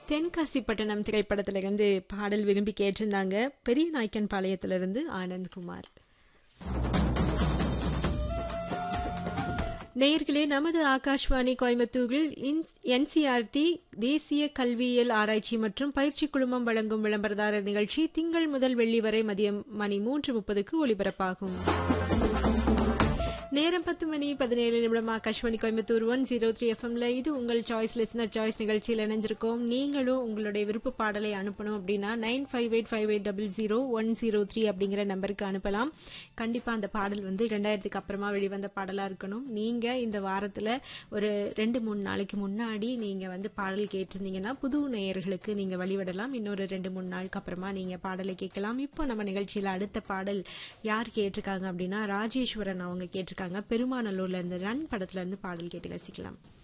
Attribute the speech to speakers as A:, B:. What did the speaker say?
A: தென்காசி பட்டணம் திரைப்படத்துல இருந்து பாடல் விரும்பி கேட்டிருந்தாங்க பெரிய நாய்க்கன் பாளையத்திலிருந்து ஆனந்த்குமார் நேயர்களே நமது ஆகாஷ்வாணி கோயம்புத்தூரில் என்சிஆர்டி தேசிய கல்வியியல் ஆராய்ச்சி மற்றும் பயிற்சி குழுமம் வழங்கும் விளம்பரதாரர் நிகழ்ச்சி திங்கள் முதல் வெள்ளி வரை மதியம் மணி மூன்று முப்பதுக்கு ஒலிபரப்பாகும் நேரம் பத்து மணி பதினேழு நிமிடம் Akashvani Coimbatore one zero three எஃப்எம்ல இது உங்கள் சாய்ஸ் லிசனர் சாய்ஸ் நிகழ்ச்சியில் இணைஞ்சிருக்கோம் நீங்களும் உங்களுடைய விருப்ப பாடலை அனுப்பணும் அப்படின்னா nine five eight five eight double zero one zero three அப்படிங்கிற நம்பருக்கு அனுப்பலாம் கண்டிப்பா அந்த பாடல் வந்து ரெண்டாயிரத்துக்கு அப்புறமா வெளிவந்த பாடலா இருக்கணும் நீங்க இந்த வாரத்துல ஒரு ரெண்டு மூணு நாளைக்கு முன்னாடி நீங்க வந்து பாடல் கேட்டிருந்தீங்கன்னா புது நேயர்களுக்கு நீங்க வழிவிடலாம் இன்னொரு ரெண்டு மூணு நாளுக்கு அப்புறமா நீங்க பாடலை கேட்கலாம் இப்போ நம்ம நிகழ்ச்சியில அடுத்த பாடல் யார் கேட்டிருக்காங்க அப்படின்னா ராஜேஸ்வரன் அவங்க கேட்டிருக்காங்க பெருமாநல்லூர்ல இருந்து ரன் படத்துல இருந்து பாடல் கேட்டு ரசிக்கலாம்